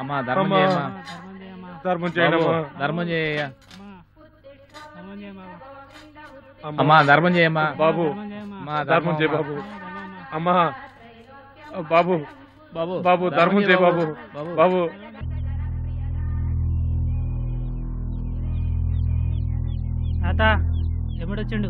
అమ్మా ధర్మం అమ్మా. చేయమ్మా ధర్మం చేయండి బాబు, అమ్మా. ధర్మం చేయ అమ్మా. అమ్మా ధర్మం చేయమ్మా బాబు అమ్మా, ధర్మం చేయి బాబు అమ్మా బాబు బాబు బాబు ధర్మం చేయి బాబు బాబు బాబు తాత ఎప్పుడొచ్చిండు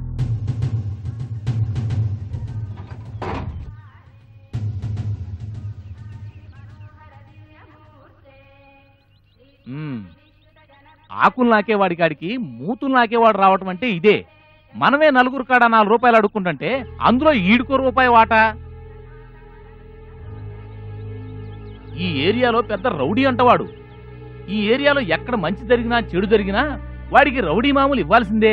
ఉమ్. ఆకులు నాకేవాడి కాడికి మూతులు నాకేవాడు రావటం అంటే ఇదే మనమే నలుగురు కాడ నాలుగు రూపాయలు అడుక్కుంటుంటే అందులో ఈడుకో రూపాయి వాటా ఈ ఏరియాలో పెద్ద రౌడీ అంటవాడు ఈ ఏరియాలో ఎక్కడ మంచి జరిగినా చెడు జరిగినా వాడికి రౌడీ మామూలు ఇవ్వాల్సిందే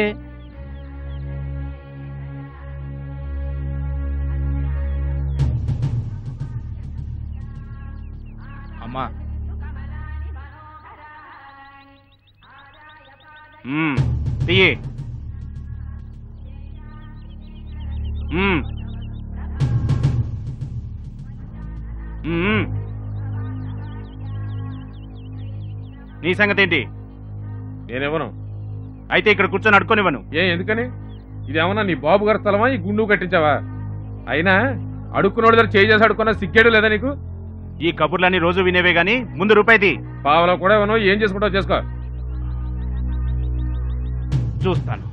అమ్మా మ్మ్. తీయి మ్మ్. మ్మ్. నీ సంగతి ఏంటి నేనేమను అయితే ఇక్కడ కూర్చొని అడుకోనివ్వను ఏ ఎందుకని ఇదేమన్నా నీ బాబు గారి స్థలమా ఈ గుండు కట్టించావా అయినా అడుక్కునోడి దగ్గర చేయి చేసి అడుక్కున్నా సిగ్గేడు లేదా నీకు ఈ కబుర్లన్నీ రోజు వినేవే గాని ముందు రూపాయిది పావలో కూడా ఏమన్నా ఏం చేసుకుంటావు చేసుకో చూస్తాను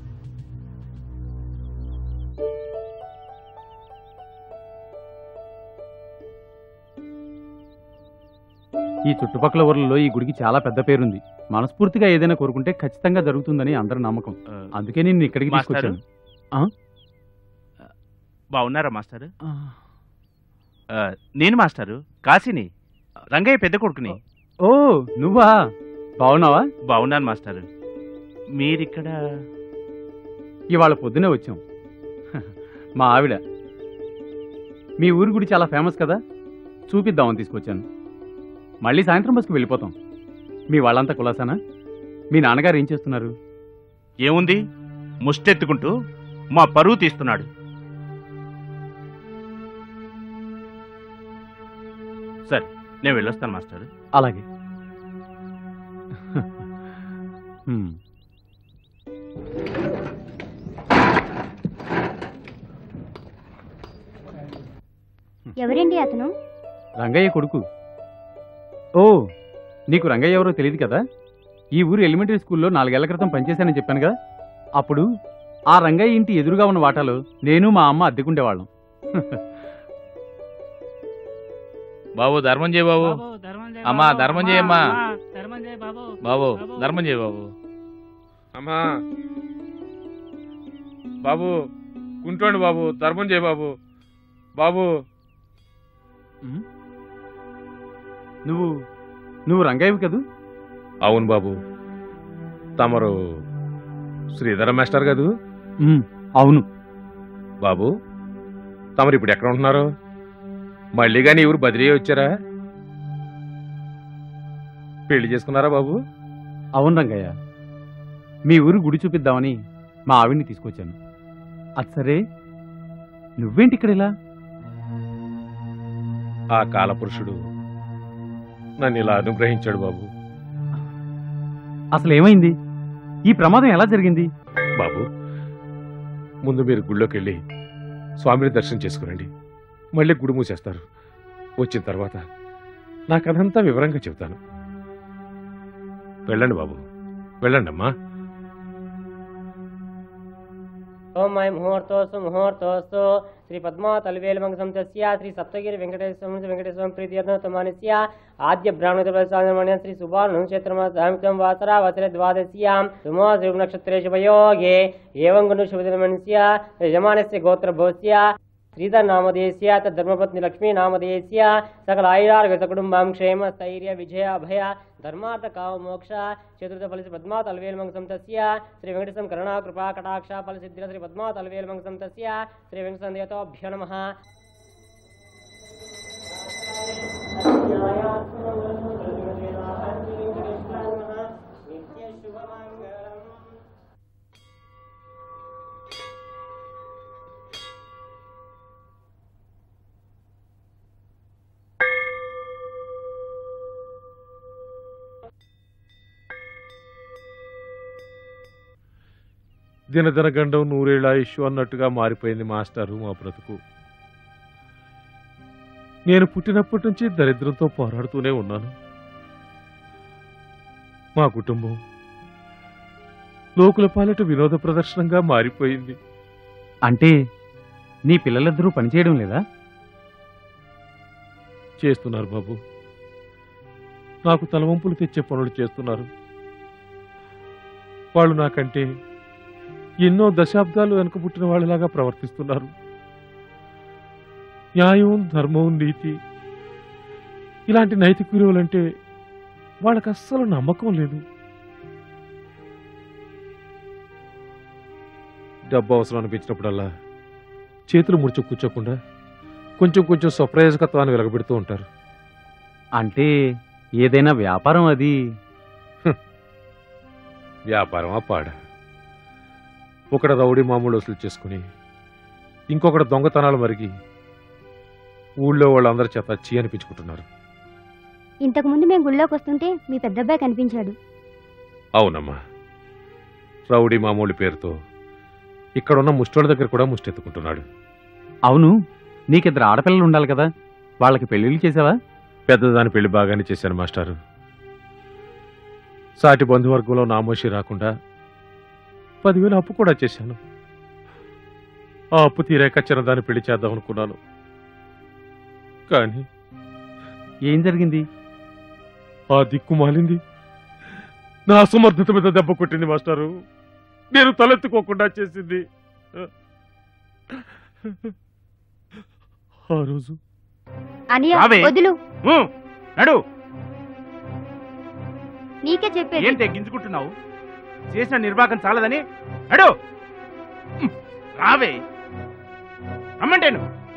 ఈ చుట్టుపక్కల ఊర్లలో ఈ గుడికి చాలా పెద్ద పేరుంది మనస్ఫూర్తిగా ఏదైనా కోరుకుంటే ఖచ్చితంగా జరుగుతుందని అందరి నమ్మకం ఆ, అందుకే నేను ఇక్కడికి మాస్టారు? తీసుకొచ్చాను బాగున్నారా మాస్టర్ ఆ, నేను మాస్టారు కాశీని రంగయ్య పెద్ద కొడుకుని ఓ నువ్వా బాగున్నావా బాగున్నాను మాస్టారు మీరిక్కడ ఇవాళ పొద్దునే వచ్చాం మా ఆవిడ మీ ఊరి గుడి చాలా ఫేమస్ కదా చూపిద్దామని తీసుకొచ్చాను మళ్ళీ సాయంత్రం బస్కి వెళ్ళిపోతాం మీ వాళ్ళంతా కులాసానా మీ నాన్నగారు ఏం చేస్తున్నారు ఏముంది ముష్టెత్తుకుంటూ మా పరువు తీస్తున్నాడు సరే నేను వెళ్ళొస్తాను మాస్టర్ అలాగే హ్మ్. ఎవరండి అతను రంగయ్య కొడుకు ఓ నీకు రంగయ్య ఎవరో తెలియదు కదా ఈ ఊరు ఎలిమెంటరీ స్కూల్లో నాలుగేళ్ల క్రితం పనిచేశానని చెప్పాను కదా అప్పుడు ఆ రంగయ్య ఇంటి ఎదురుగా ఉన్న వాటాలో నేను మా అమ్మ అద్దెకుండేవాళ్ళం బాబు ధర్మం చేయ బాబు బాబు, ధర్మం చేయి అమ్మా, బాబు, ధర్మం అమ్మా, చేయమ్మా. అమ్మా, ధర్మం చేయి బాబు బాబు బాబు. ధర్మం చేయ బాబు అమ్మా బాబు కుంటోండి బాబు ధర్మం చేయి బాబు బాబు ఉమ్. నువ్వు నువ్వు రంగయ్యవి కదూ అవును బాబు తమరు శ్రీధర మాస్టర్ కదూ ఉమ్, అవును బాబు తమరు ఇప్పుడు ఎక్కడ ఉంటున్నారు మళ్ళీ కానీ ఎవరు బదిలీ అయ్యి వచ్చారా పెళ్లి చేసుకున్నారా బాబు అవును రంగయ్య మీ ఊరు గుడి చూపిద్దామని మా ఆవిడ్ని తీసుకొచ్చాను అది సరే నువ్వేంటి ఇక్కడ ఇలా ఆ కాలపురుషుడు నన్ను ఇలా అనుగ్రహించాడు బాబు అసలు ఏమైంది ఈ ప్రమాదం ఎలా జరిగింది బాబు ముందు మీరు గుళ్ళోకి వెళ్ళి స్వామిని దర్శనం చేసుకురండి మళ్ళీ గుడి మూసేస్తారు వచ్చిన తర్వాత నా కథంతా వివరంగా చెబుతాను వెళ్ళండి బాబు వెళ్ళండి అమ్మా ఓం మై ముహూర్తోస్తు ముహూర్తోస్తు శ్రీ పద్మా తల్వేలమంగ సంతస్య శ్రీ సప్తగిరి వెంకటేశ్వర వెంకటేశ్వర ప్రీత్యర్థమానస్య ఆద్య బ్రాహ్మణ శ్రీ సుబాను నక్షత్రమ సామితం వాసరా వసర ద్వాదశ్యాం సుమో శ్రీ నక్షత్రే శుభయోగే ఏవం గుణ శుభదినమనస్య యజమానస్య గోత్రభోస్య శ్రీధర్ నామధేయస్య తద్ధర్మపత్ని లక్ష్మీ నామధేయస్య సకల ఆయురారోగ్య కుటుంబం క్షేమ స్థైర్య విజయ అభయ ధర్మార్థ కామ మోక్ష చతుర్థ ఫలిత పద్మా తల్వేల్మంగ సంతస్య శ్రీ వెంకటేశం కరుణా కృపా కటాక్ష ఫల సిద్ధిర శ్రీ పద్మా తల్వేల్మంగ సంతస్య శ్రీ వెంకటేశందేవతోభ్యో నమః దినదిన గండం నూరేళ్ళ ఇష్యూ అన్నట్టుగా మారిపోయింది మాస్టారు మా బ్రతుకు నేను పుట్టినప్పటి నుంచి దరిద్రంతో పోరాడుతూనే ఉన్నాను మా కుటుంబం లోకుల పాలిట వినోద ప్రదర్శనంగా మారిపోయింది అంటే నీ పిల్లలిద్దరూ పనిచేయడం లేదా చేస్తున్నారు బాబు నాకు తలవంపులు తెచ్చే పనులు చేస్తున్నారు వాళ్ళు నాకంటే ఎన్నో దశాబ్దాలు వెనుక పుట్టిన వాళ్ళలాగా ప్రవర్తిస్తున్నారు న్యాయం ధర్మం నీతి ఇలాంటి నైతిక విలువలంటే వాళ్ళకి అస్సలు నమ్మకం లేదు డబ్బు అవసరం అనిపించినప్పుడల్లా చేతులు ముడుచు కూర్చోకుండా కొంచెం కొంచెం స్వప్రయోజకత్వాన్ని వెలగబెడుతూ ఉంటారు అంటే ఏదైనా వ్యాపారం అది వ్యాపారమా పాడ ఒకడ రౌడీ మామూలు వసూలు చేసుకుని ఇంకొకటి దొంగతనాలు మరిగి ఊళ్ళో వాళ్ళందరి చేత చీ అనిపించుకుంటున్నారు ఇంతకు ముందు మేము గుళ్ళోకి వస్తుంటే మీ పెద్దబ్బాయి కనిపించాడు అవునమ్మా రౌడీ మామూలు పేరుతో ఇక్కడున్న ముష్టోళ్ళ దగ్గర కూడా ముష్టెత్తుకుంటున్నాడు అవును నీకిద్దరు ఆడపిల్లలు ఉండాలి కదా వాళ్ళకి పెళ్లిళ్ళు చేసావా పెద్దదాని పెళ్లి బాగానే చేశాను మాస్టారు సాటి బంధువర్గంలో నామోషి రాకుండా పదివేలు అప్పు కూడా చేశాను ఆ అప్పు తీరాక చిన్నదాన్ని పెళ్లి చేద్దాం అనుకున్నాను కానీ ఏం జరిగింది ఆ దిక్కు మాలింది నా అసమర్థత మీద దెబ్బ కొట్టింది మాస్టారు నేను తలెత్తుకోకుండా చేసింది ఆ రోజు అనియా రావే. వదులు ఊ, నడు నీకే చెప్పేది ఏం తెగ్గించుకుంటున్నావు చేసిన నిర్వాహకం చాలదని నడు ఉమ్, రావే రమ్మంటేను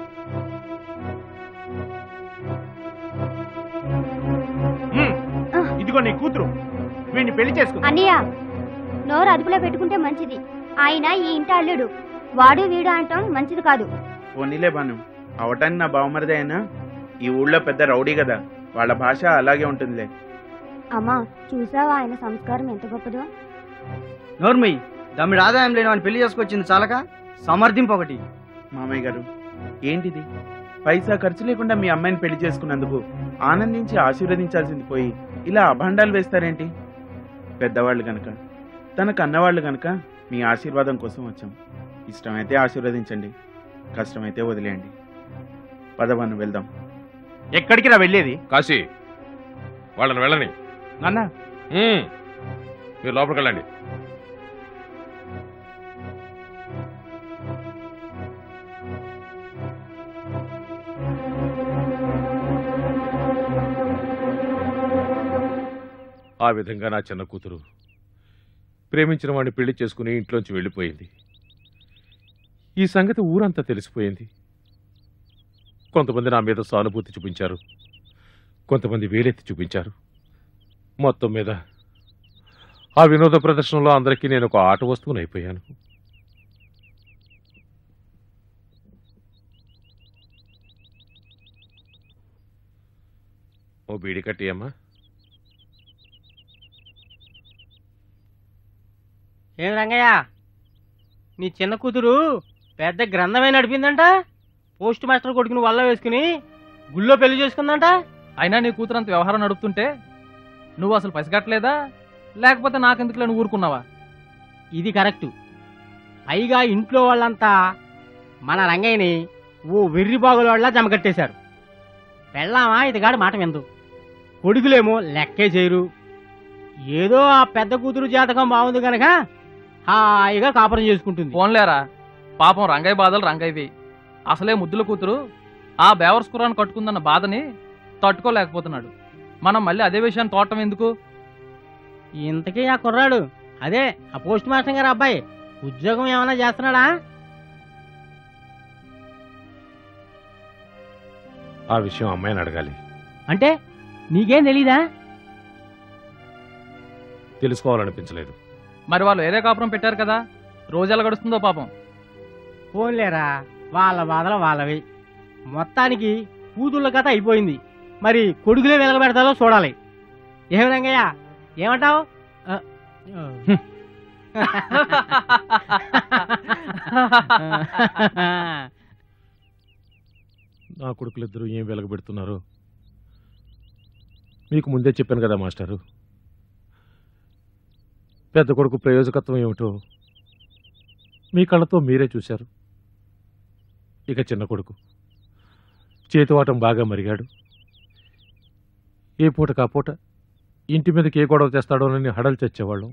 ఉమ్, ఆ. ఇదిగో నీ కూతురు వీడిని పెళ్లి చేసుకుంది అన్నయ్య నోరు అదుపులో పెట్టుకుంటే మంచిది ఆయన ఈ ఇంటి అల్లుడు వాడు వీడు అంటాం మంచిది కాదు పోనీలే బాను అవటానికి నా బావమరిదే అయినా ఈ ఊళ్ళో పెద్ద రౌడీ కదా వాళ్ళ భాష అలాగే ఉంటుందిలే అమ్మా చూసావా ఆయన సంస్కారం ఎంత గొప్పదో నోర్మయ్య దమ్మిడి ఆదాయం లేని వాడిని పెళ్లి చేసుకొచ్చింది చాలక సమర్థింపు ఒకటి మామయ్య గారు ఏంటిది పైసా ఖర్చు లేకుండా మీ అమ్మాయిని పెళ్లి చేసుకున్నందుకు ఆనందించి ఆశీర్వదించాల్సింది పోయి ఇలా అభాండాలు వేస్తారేంటి పెద్దవాళ్ళు గనక తనకు అన్నవాళ్ళు గనక మీ ఆశీర్వాదం కోసం వచ్చాం ఇష్టమైతే ఆశీర్వదించండి కష్టమైతే వదిలేయండి పదవన్ను వెళ్దాం ఎక్కడికి రా వెళ్ళేది కాశీ వాళ్ళని వెళ్ళని నాన్న ఉమ్, మీరు లోపలికి వెళ్ళండి ఆ విధంగా నా చిన్న కూతురు ప్రేమించిన వాడిని పెళ్లి చేసుకుని ఇంట్లోంచి వెళ్ళిపోయింది ఈ సంగతి ఊరంతా తెలిసిపోయింది కొంతమంది నా మీద సానుభూతి చూపించారు కొంతమంది వేలెత్తి చూపించారు మొత్తం మీద ఆ వినోద ప్రదర్శనలో అందరికీ నేను ఒక ఆట వస్తువుని అయిపోయాను ఓ బీడి కట్టి అమ్మా ఏం రంగయ్య నీ చిన్న కూతురు పెద్ద గ్రంథమే నడిపిందంట పోస్ట్ మాస్టర్ కొడుకుని వల్ల వేసుకుని గుళ్ళో పెళ్లి చేసుకుందంట అయినా నీ కూతురంత వ్యవహారం నడుపుతుంటే నువ్వు అసలు పసిగట్టలేదా లేకపోతే నాకెందుకులే నువ్వు ఊరుకున్నావా ఇది కరెక్ట్ పైగా ఇంట్లో వాళ్ళంతా మన రంగయ్యని ఓ వెర్రి బాగుల వాళ్ళ జమకట్టేశారు పెళ్ళామా ఇదిగాడు మాట విందు కొడుకులేమో లెక్కే చేయరు ఏదో ఆ పెద్ద కూతురు జాతకం బాగుంది గనక హాయిగా కాపురం చేసుకుంటుంది ఫోన్లేరా పాపం రంగయ్య బాధలు రంగయ్యవి అసలే ముద్దుల కూతురు ఆ బేవర్స్ కురాన్ని కట్టుకుందన్న బాధని తట్టుకోలేకపోతున్నాడు మనం మళ్ళీ అదే విషయాన్ని తోటం ఎందుకు ఇంతకీ ఆ కుర్రాడు అదే ఆ పోస్ట్ మాస్టర్ గారు అబ్బాయి ఉద్యోగం ఏమైనా చేస్తున్నాడా ఆ విషయం అమ్మాయిని అడగాలి అంటే నీకేం తెలీదా తెలుసుకోవాలనిపించలేదు మరి వాళ్ళు ఏదే కాపురం పెట్టారు కదా రోజు ఎలా గడుస్తుందో పాపం పోన్లేరా వాళ్ళ బాధలు వాళ్ళవి మొత్తానికి కూతుళ్ళ కథ అయిపోయింది మరి కొడుకులే వెలగబెడతాలో చూడాలి ఏమి రంగయ్య ఏమంటావు నా కొడుకులిద్దరూ ఏం వెలగబెడుతున్నారు మీకు ముందే చెప్పాను కదా మాస్టారు పెద్ద కొడుకు ప్రయోజకత్వం ఏమిటో మీ కళ్ళతో మీరే చూశారు ఇక చిన్న కొడుకు చేతివాటం బాగా మరిగాడు ఏ పూట కా పూట ఇంటి మీదకి ఏ గొడవ తెస్తాడోనని హడలు తెచ్చేవాళ్ళం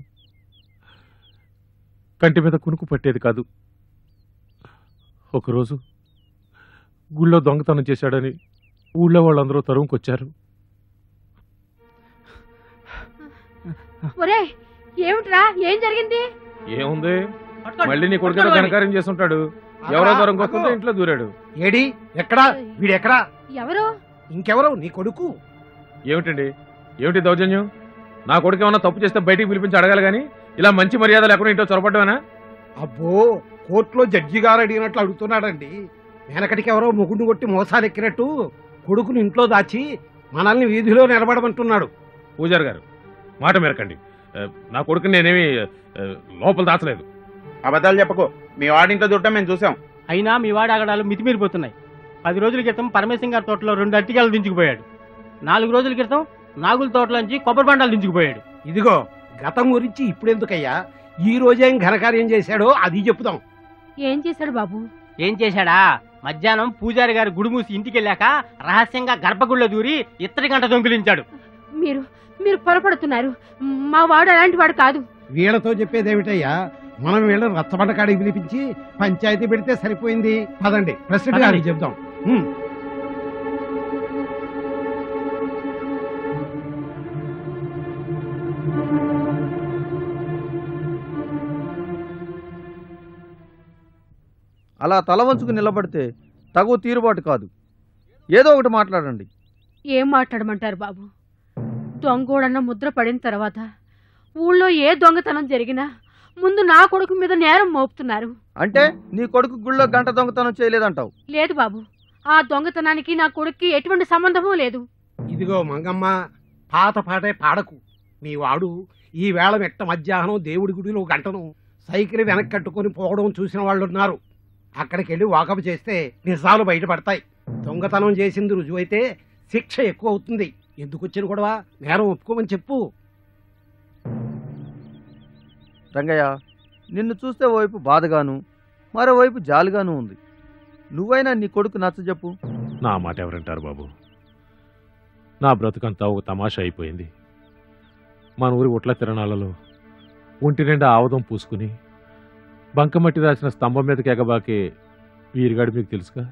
కంటి మీద కునుకు పట్టేది కాదు ఒకరోజు గుళ్ళో దొంగతనం చేశాడని ఊళ్ళో వాళ్ళందరూ తరుముకొచ్చారు ఒరే ఏమిట్రా ఏం జరిగింది ఏముంది మళ్ళీ నీ కొడుకు ఏదో ఘనకార్యం చేస్తుంటాడు ఎవరో తరుముకొస్తుంటే ఇంట్లో దూరాడు ఏడి ఎక్కడా వీడెక్కడా ఎవరు ఇంకెవరు నీ కొడుకు ఏమిటండి ఏమిటి దౌర్జన్యం నా కొడుకు ఏమన్నా తప్పు చేస్తే బయటికి పిలిపించి అడగాలి కానీ ఇలా మంచి మర్యాద లేకుండా ఇంట్లో చొరపడ్డానా అబ్బో కోర్టులో జడ్జి గారు అడిగినట్లు అడుగుతున్నాడండి వెనకటికి ఎవరో ముగుడు కొట్టి మోసాలు ఎక్కినట్టు కొడుకుని ఇంట్లో దాచి మనల్ని వీధిలో నిలబడమంటున్నాడు పూజారి గారు మాట మెరకండి ఆ, నా కొడుకుని నేనేమి ఆ, లోపల దాచలేదు అబద్ధాలు చెప్పకు మీ వాడింట్లో దుట్టం మేము చూసాం అయినా మీ వాడి ఆగడాలు మితిమీరిపోతున్నాయి పది రోజుల క్రితం పరమేశ్వరం గారి తోటలో రెండు అరటికాయలు దించుకుపోయాడు నాలుగు రోజుల క్రితం నాగుల తోటలోంచి కొబ్బరి బండాలు దించుకుపోయాడు ఇదిగో గతం గురించి ఇప్పుడెందుకయ్యా ఈ రోజేం ఘనకార్యం చేశాడో అది చెప్పుదాం ఏం చేశాడు బాబు ఏం చేశాడా మధ్యాహ్నం పూజారి గారి గుడి మూసి ఇంటికి వెళ్ళాక రహస్యంగా గర్భగుడిలో దూరి ఇత్తడి గంట దొంగిలించాడు మీరు మీరు పొరపడుతున్నారు మా వాడు అలాంటి వాడు కాదు వీళ్ళతో చెప్పేదేమిటయ్యా మనం వీళ్ళని రచ్చబండ కాడికి పిలిపించి పంచాయతీ పెడితే సరిపోయింది పదండి ప్రెసిడెంట్ గారికి చెప్దాం హ్మ్. అలా తల వంచుకు నిలబడితే తగు తీరుబాటు కాదు ఏదో ఒకటి మాట్లాడండి ఏం మాట్లాడమంటారు బాబు దొంగోడన్న ముద్ర పడిన తర్వాత ఊళ్ళో ఏ దొంగతనం జరిగినా ముందు నా కొడుకు మీద నేరం మోపుతున్నారు అంటే నీ కొడుకు గుళ్ళో గంట దొంగతనం చేయలేదంటావు లేదు బాబు ఆ దొంగతనానికి నా కొడుక్కి ఎటువంటి సంబంధమూ లేదు ఇదిగో మంగమ్మ పాత పాటే పాడకు మీ వాడు ఈ వేళ మెట్ట మధ్యాహ్నం దేవుడి గుడిలో గంటను సైకిల్ వెనక్కి కట్టుకొని పోవడం చూసిన వాళ్ళు ఉన్నారు అక్కడికి వెళ్ళి వాకప్ చేస్తే నిజాలు బయటపడతాయి దొంగతనం చేసింది రుజువైతే శిక్ష ఎక్కువ అవుతుంది ఎందుకు వచ్చిన గొడవ నేరం ఒప్పుకోమని చెప్పు రంగయ్య నిన్ను చూస్తే ఓవైపు బాధగాను మరోవైపు జాలిగాను ఉంది నువ్వైనా నీ కొడుకు నచ్చజెప్పు నా మాట ఎవరంటారు బాబు నా బ్రతుకంతా ఒక తమాషా అయిపోయింది మన ఊరి ఉట్ల తిరణాలలో ఒంటి నిండా ఆవదం పూసుకుని బంకమట్టి రాసిన స్తంభం మీదకి ఎగబాకే వీరిగాడు మీకు తెలుసుగా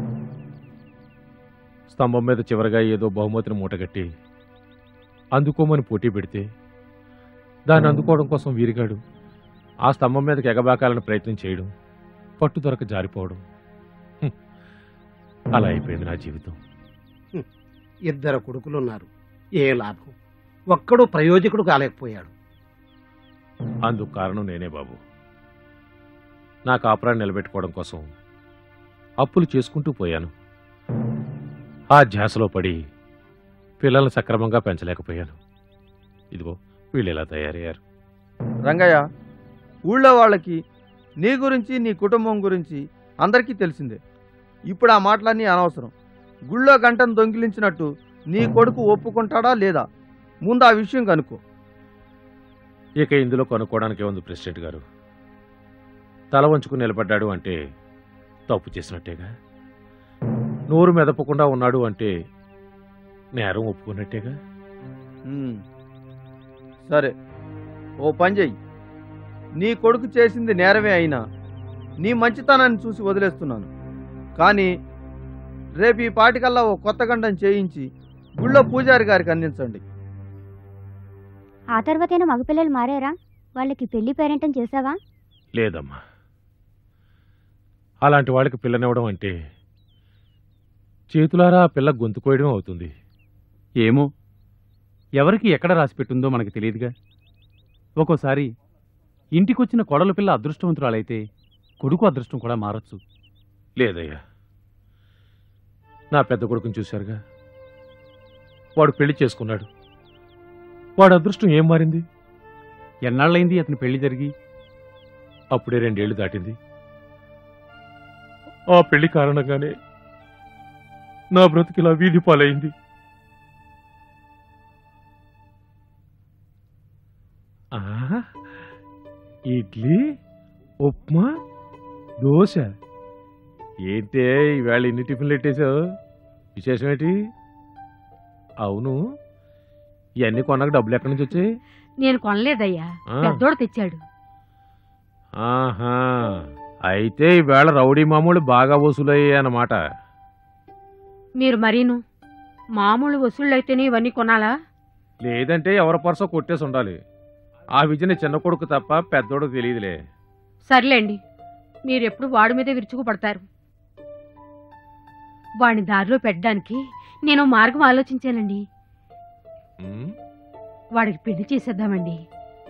స్తంభం మీద చివరగా ఏదో బహుమతిని మూటగట్టి అందుకోమని పోటీ పెడితే దాన్ని అందుకోవడం కోసం వీరిగాడు ఆ స్తంభం మీదకి ఎగబాకాలని ప్రయత్నం చేయడం పట్టు దొరక జారిపోవడం హ్మ్. అలా అయిపోయింది నా జీవితం ఇద్దరు కొడుకులున్నారు ఏ లాభం ఒక్కడు ప్రయోజకుడు కాలేకపోయాడు అందుకు కారణం నేనే బాబు నా కాపురాన్ని నిలబెట్టుకోవడం కోసం అప్పులు చేసుకుంటూ పోయాను ఆ ధ్యాసలో పడి పిల్లల్ని సక్రమంగా పెంచలేకపోయాను ఇదిగో వీళ్ళు ఇలా తయారయ్యారు రంగయ్య ఊళ్ళో వాళ్ళకి నీ గురించి నీ కుటుంబం గురించి అందరికీ తెలిసిందే ఇప్పుడు ఆ మాటలన్నీ అనవసరం గుళ్ళో గంటను దొంగిలించినట్టు నీ కొడుకు ఒప్పుకుంటాడా లేదా ముందు ఆ విషయం కనుక్కో ఇక ఇందులో కనుక్కోవడానికి ఉంది ప్రెసిడెంట్ గారు తల వంచుకుని నిలబడ్డాడు అంటే తప్పు చేసినట్టేగా నోరు మెదపకుండా ఉన్నాడు అంటే నేరం ఒప్పుకున్నట్టేగా ఉమ్. సరే ఓ పని చెయ్యి నీ కొడుకు చేసింది నేరమే అయినా నీ మంచితనాన్ని చూసి వదిలేస్తున్నాను కానీ రేపు ఈ పాటికల్లా ఓ కొత్త గంటం చేయించి గుళ్ళో పూజారి గారికి అందించండి ఆ తర్వాతైనా మగపిల్లలు మారారా వాళ్ళకి పెళ్లి పేరెంటం చేసావా లేదమ్మా అలాంటి వాళ్ళకి పిల్లనివ్వడం అంటే చేతులారా ఆ పిల్ల గొంతు కోయడం అవుతుంది ఏమో ఎవరికి ఎక్కడ రాసిపెట్టుందో మనకు తెలియదుగా ఒక్కోసారి ఇంటికొచ్చిన కొడల పిల్ల అదృష్టవంతురాలైతే కొడుకు అదృష్టం కూడా మారచ్చు లేదయ్యా నా పెద్ద కొడుకుని చూశారుగా వాడు పెళ్లి చేసుకున్నాడు వాడు అదృష్టం ఏం మారింది ఎన్నాళ్ళైంది అతని పెళ్లి జరిగి అప్పుడే రెండేళ్లు దాటింది ఆ పెళ్లి కారణంగానే నా బ్రతికిలా వీధి పాలైంది ఆ, ఇడ్లీ ఉప్మా దోశ ఏంటే ఈవేళ ఇన్ని టిఫిన్లు పెట్టేశావు విశేషం ఏంటి అవును ఇవన్నీ కొన్నాక డబ్బులు ఎక్కడి నుంచి వచ్చాయి నేను కొనలేదయ్యా ఆ. పెద్దోడు తెచ్చాడు ఆహా అయితే ఈవేళ రౌడీ మామూలు బాగా వసూలయ్యాయి అన్నమాట మీరు మరీను మామూలు వసూళ్ళైతేనే ఇవన్నీ కొనాలా లేదంటే ఎవరి పర్సో కొట్టేసి ఉండాలి ఆ విజయని చిన్న కొడుకు తప్ప పెద్దోడు తెలియదులే సర్లేండి మీరు ఎప్పుడు వాడి మీదే విరుచుకుపడతారు వాడిని దారిలో పెట్టడానికి నేను మార్గం ఆలోచించానండి ఉమ్, వాడికి పెళ్లి చేసేద్దామండి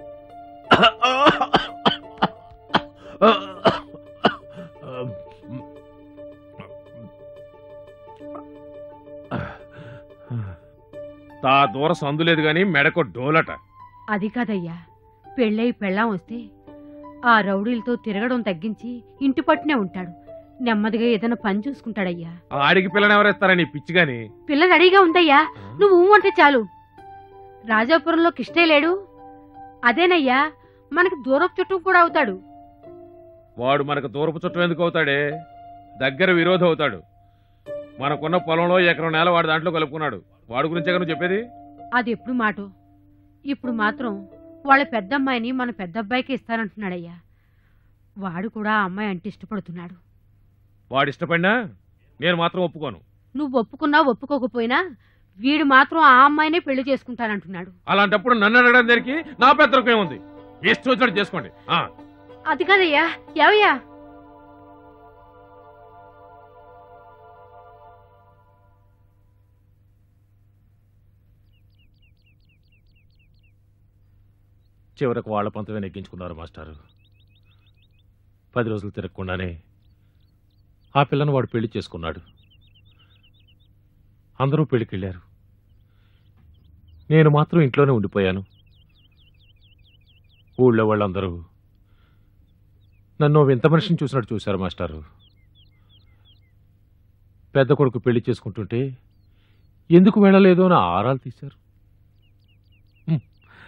తా దూర సందు లేదు గాని మెడకు డోలట అది కాదయ్యా పెళ్ళై పెళ్ళాం వస్తే ఆ రౌడీలతో తిరగడం తగ్గించి ఇంటి పట్టునే ఉంటాడు నెమ్మదిగా ఏదైనా పని చూసుకుంటాడయ్యా ఆడికి పిల్లని ఎవరేస్తారా నీ పిచ్చి గాని పిల్ల రెడీగా ఉందయ్యా నువ్వు ఊ అంటే చాలు రాజాపురంలో కిష్టే లేడు అదేనయ్యా మనకి దూరపు చుట్టం కూడా అవుతాడు వాడు మనకు దూరపు చుట్టం ఎందుకు అవుతాడే దగ్గర విరోధం అవుతాడు మనకున్న పొలంలో ఎకరం నేల వాడు దాంట్లో కలుపుకున్నాడు వాడు గురించే నువ్వు చెప్పేది అది ఎప్పుడు మాటో ఇప్పుడు మాత్రం వాళ్ళ పెద్దమ్మాయిని మన పెద్దబ్బాయికి ఇస్తానంటున్నాడయ్యా వాడు కూడా ఆ అమ్మాయి అంటే ఇష్టపడుతున్నాడు వాడు ఇష్టపడినా నేను మాత్రం ఒప్పుకోను నువ్వు ఒప్పుకున్నా ఒప్పుకోకపోయినా వీడు మాత్రం ఆ అమ్మాయినే పెళ్లి చేసుకుంటానంటున్నాడు అలాంటప్పుడు నన్ను అడగడం దానికి నా పెద్దరికం ఏముంది ఇష్టం వచ్చినట్టు చేసుకోండి ఆ, అది కాదయ్యా ఏవయ్యా చివరకు వాళ్ళ పంతమే నెగ్గించుకున్నారు మాస్టారు పది రోజులు తిరగకుండానే ఆ పిల్లను వాడు పెళ్లి చేసుకున్నాడు అందరూ పెళ్లికెళ్ళారు నేను మాత్రం ఇంట్లోనే ఉండిపోయాను ఊళ్ళో వాళ్ళందరూ నన్ను ఓ వింత మనిషిని చూసినట్టు చూశారు మాస్టారు పెద్ద కొడుకు పెళ్లి చేసుకుంటుంటే ఎందుకు వెళ్ళలేదు అని ఆరాలు తీశారు హ్మ్.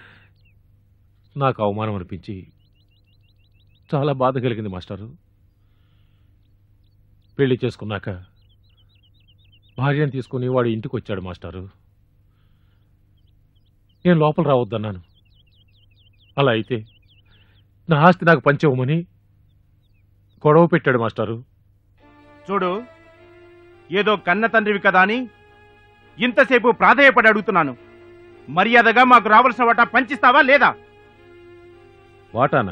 నాకు అవమానం అనిపించి చాలా బాధ కలిగింది మాస్టారు పెళ్లి చేసుకున్నాక భార్యను తీసుకుని వాడు ఇంటికి వచ్చాడు మాస్టారు నేను లోపల రావద్దన్నాను అలా అయితే నా ఆస్తి నాకు పంచవమని గొడవ పెట్టాడు మాస్టారు చూడు ఏదో కన్న తండ్రివి కదా అని ఇంతసేపు ప్రాధేయపడి అడుగుతున్నాను మర్యాదగా మాకు రావాల్సిన వాటా పంచిస్తావా లేదా వాటానా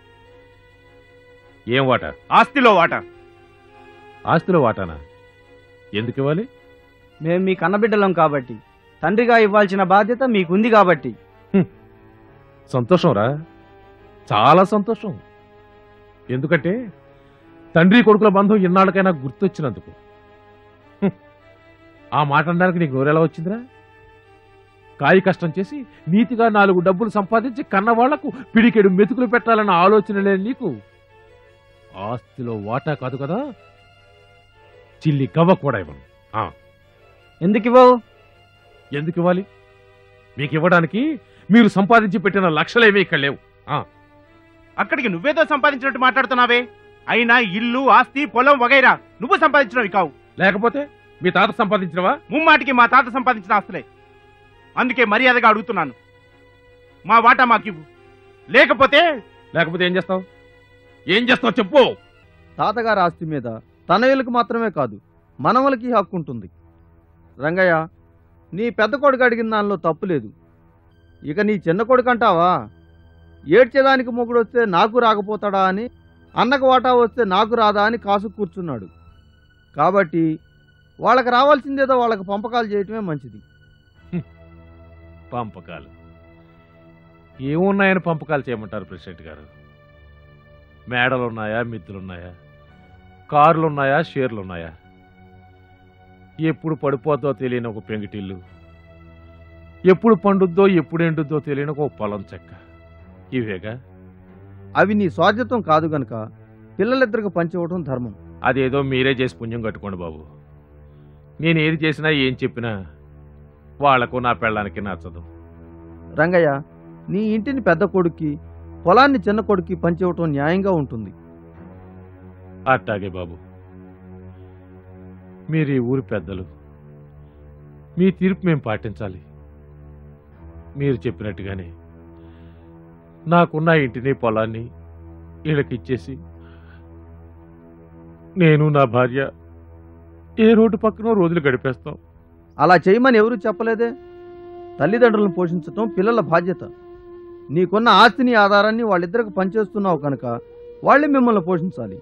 ఏం వాటా ఆస్తిలో వాటా ఆస్తిలో వాటానా ఎందుకు ఇవ్వాలి మేము మీ కన్నబిడ్డలం కాబట్టి తండ్రిగా ఇవ్వాల్సిన బాధ్యత మీకుంది కాబట్టి సంతోషం రా చాలా సంతోషం ఎందుకంటే తండ్రి కొడుకుల బంధం ఇన్నాళ్ళకైనా గుర్తొచ్చినందుకు హ్మ్. ఆ మాట అనడానికి నీకు నోరెలా వచ్చిందిరా కాయి కష్టం చేసి నీతిగా నాలుగు డబ్బులు సంపాదించి కన్నవాళ్లకు పిడికెడు మెతుకులు పెట్టాలన్న ఆలోచన లేని నీకు ఆస్తిలో వాటా కాదు కదా చిల్లి గవ్వ కూడా ఇవ్వను ఆ. ఎందుకు ఇవ్వవు ఎందుకు ఇవ్వాలి మీకు ఇవ్వడానికి మీరు సంపాదించి పెట్టిన లక్షలేమీ ఇక్కడ లేవు ఆ. అక్కడికి నువ్వేదో సంపాదించినట్టు మాట్లాడుతున్నావే అయినా ఇల్లు ఆస్తి పొలం వగైరా నువ్వు సంపాదించినవి కావు లేకపోతే మీ తాత సంపాదించినవా ముమ్మాటికి మా తాత సంపాదించిన ఆస్తులే అందుకే మర్యాదగా అడుగుతున్నాను మా వాటా మాకివ్వు లేకపోతే లేకపోతే ఏం చేస్తావు ఏం చేస్తావు చెప్పు తాతగారి ఆస్తి మీద తనయులకు మాత్రమే కాదు మనవలకి హక్కు ఉంటుంది రంగయ్య నీ పెద్ద కొడుకు అడిగిన దానిలో తప్పు లేదు ఇక నీ చిన్న కొడుకు అంటావా ఏడ్చేదానికి మొగుడు వస్తే నాకు రాకపోతాడా అని అన్నకు వాటా వస్తే నాకు రాదా అని కాసు కూర్చున్నాడు కాబట్టి వాళ్ళకి రావాల్సిందేదో వాళ్ళకి పంపకాలు చేయటమే మంచిది పంపకాలు ఏమున్నాయని పంపకాలు చేయమంటారు ప్రెసిడెంట్ గారు మేడలున్నాయా మిద్దులున్నాయా కార్లున్నాయా షేర్లున్నాయా ఎప్పుడు పడిపోద్దో తెలియని ఒక పెంగిటిల్లు ఎప్పుడు పండుద్దో ఎప్పుడు ఎండుద్దో తెలియని ఒక పొలం చెక్క ఇవేగా అవి నీ స్వాధ్యత్వం కాదు గనక పిల్లలిద్దరికి పంచివ్వటం ధర్మం అదేదో మీరే చేసి పుణ్యం కట్టుకోండి బాబు నేను ఏది చేసినా ఏం చెప్పినా వాళ్లకు నా పెళ్ళానికి నచ్చదు రంగయ్య నీ ఇంటిని పెద్ద కొడుక్కి పొలాన్ని చిన్న కొడుక్కి పంచివ్వటం న్యాయంగా ఉంటుంది అట్టాగే బాబు మీరు ఈ ఊరి పెద్దలు మీ తీర్పు మేము పాటించాలి మీరు చెప్పినట్టుగానే నాకున్న ఇంటిని పొలాన్ని వీళ్ళకి ఇచ్చేసి నేను నా భార్య ఏ రోడ్డు పక్కన రోజులు గడిపేస్తాం అలా చేయమని ఎవరూ చెప్పలేదే తల్లిదండ్రులను పోషించటం పిల్లల బాధ్యత నీకున్న ఆస్తిని ఆధారాన్ని వాళ్ళిద్దరికి పనిచేస్తున్నావు కనుక వాళ్ళే మిమ్మల్ని పోషించాలి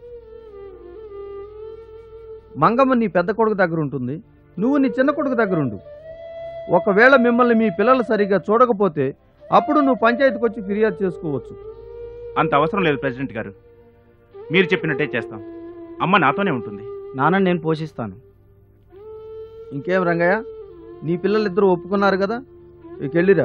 మంగమ్మ నీ పెద్ద కొడుకు దగ్గర ఉంటుంది నువ్వు నీ చిన్న కొడుకు దగ్గర ఉండు ఒకవేళ మిమ్మల్ని మీ పిల్లలు సరిగ్గా చూడకపోతే అప్పుడు నువ్వు పంచాయతీకి వచ్చి ఫిర్యాదు చేసుకోవచ్చు అంత అవసరం లేదు ప్రెసిడెంట్ గారు మీరు చెప్పినట్టే చేస్తాం అమ్మ నాతోనే ఉంటుంది నాన్నని నేను పోషిస్తాను ఇంకేం రంగయ్య నీ పిల్లలిద్దరూ ఒప్పుకున్నారు కదా ఇక వెళ్ళిరా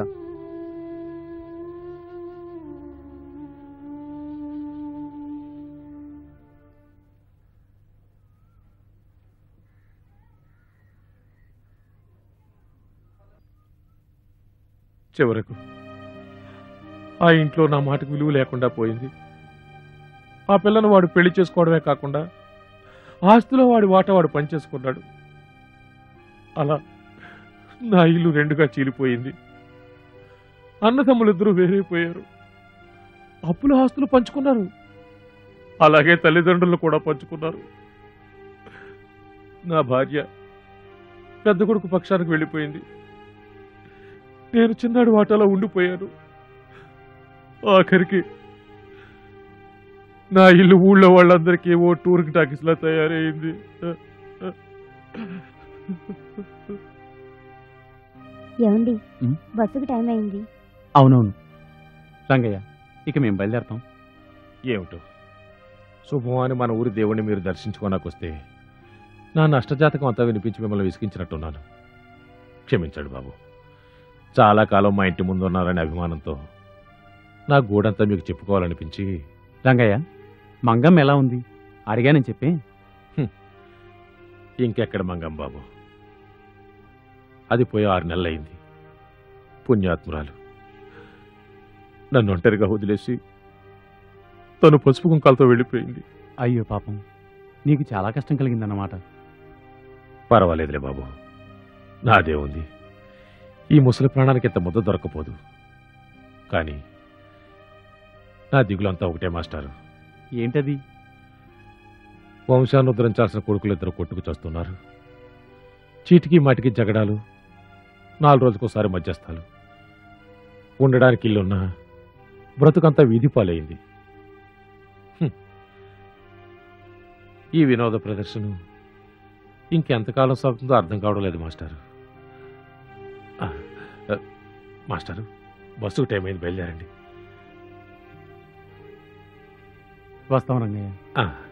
చివరకు ఆ ఇంట్లో నా మాటకు విలువ లేకుండా పోయింది ఆ పిల్లను వాడు పెళ్లి చేసుకోవడమే కాకుండా ఆస్తిలో వాడి వాట వాడు పనిచేసుకున్నాడు అలా నా ఇల్లు రెండుగా చీలిపోయింది అన్నదమ్ములిద్దరూ వేరైపోయారు అప్పుల ఆస్తులు పంచుకున్నారు అలాగే తల్లిదండ్రులు కూడా పంచుకున్నారు నా భార్య పెద్ద కొడుకు పక్షానికి వెళ్ళిపోయింది నేను చిన్నాడు వాటాలో ఉండిపోయాను ఆఖరికి నా ఇల్లు ఊళ్ళో వాళ్ళందరికీ ఓ టూర్కి టాకీస్లా తయారైంది ఏమండి ఉం? బస్సుకు టైం అయింది అవునవును రంగయ్య ఇక మేము బయలుదేరతాం ఏమిటో శుభం అని మన ఊరి దేవుణ్ణి మీరు దర్శించుకోనాకొస్తే నా నష్టజాతకం అంతా వినిపించి మిమ్మల్ని విసిగించినట్టున్నాను క్షమించండి బాబు చాలా కాలం మా ఇంటి ముందు ఉన్నారనే అభిమానంతో నా గూడంతా మీకు చెప్పుకోవాలనిపించి రంగయ్య మంగమ్మ ఎలా ఉంది అడిగానని చెప్పి ఇంకెక్కడ మంగం బాబు అది పోయి ఆరు నెలలైంది పుణ్యాత్మురాలు నన్ను ఒంటరిగా వదిలేసి తను పసుపు కుంకాలతో వెళ్ళిపోయింది అయ్యో పాపం నీకు చాలా కష్టం కలిగిందన్నమాట పర్వాలేదులే బాబు నాదే ఉంది ఈ ముసలి ప్రాణానికి ఇంత ముద్ద దొరకపోదు కానీ నా దిగులంతా ఒకటే మాస్టారు ఏంటది వంశాన్ని ఉద్ధరించాల్సిన కొడుకులు ఇద్దరు కొట్టుకు చేస్తున్నారు చీటికి మాటికి జగడాలు నాలుగు రోజుకోసారి మధ్యస్థాలు ఉండడానికి ఇల్లున్నా బ్రతుకంతా వీధి పాలైంది హ్మ్. ఈ వినోద ప్రదర్శన ఇంకెంతకాలం సాగుతుందో అర్థం కావడం లేదు మాస్టారు ఆ, ఆ, మాస్టారు బస్సుకు టైం అయింది బయలుదేరండి వస్తాం రంగయ్య ఆ.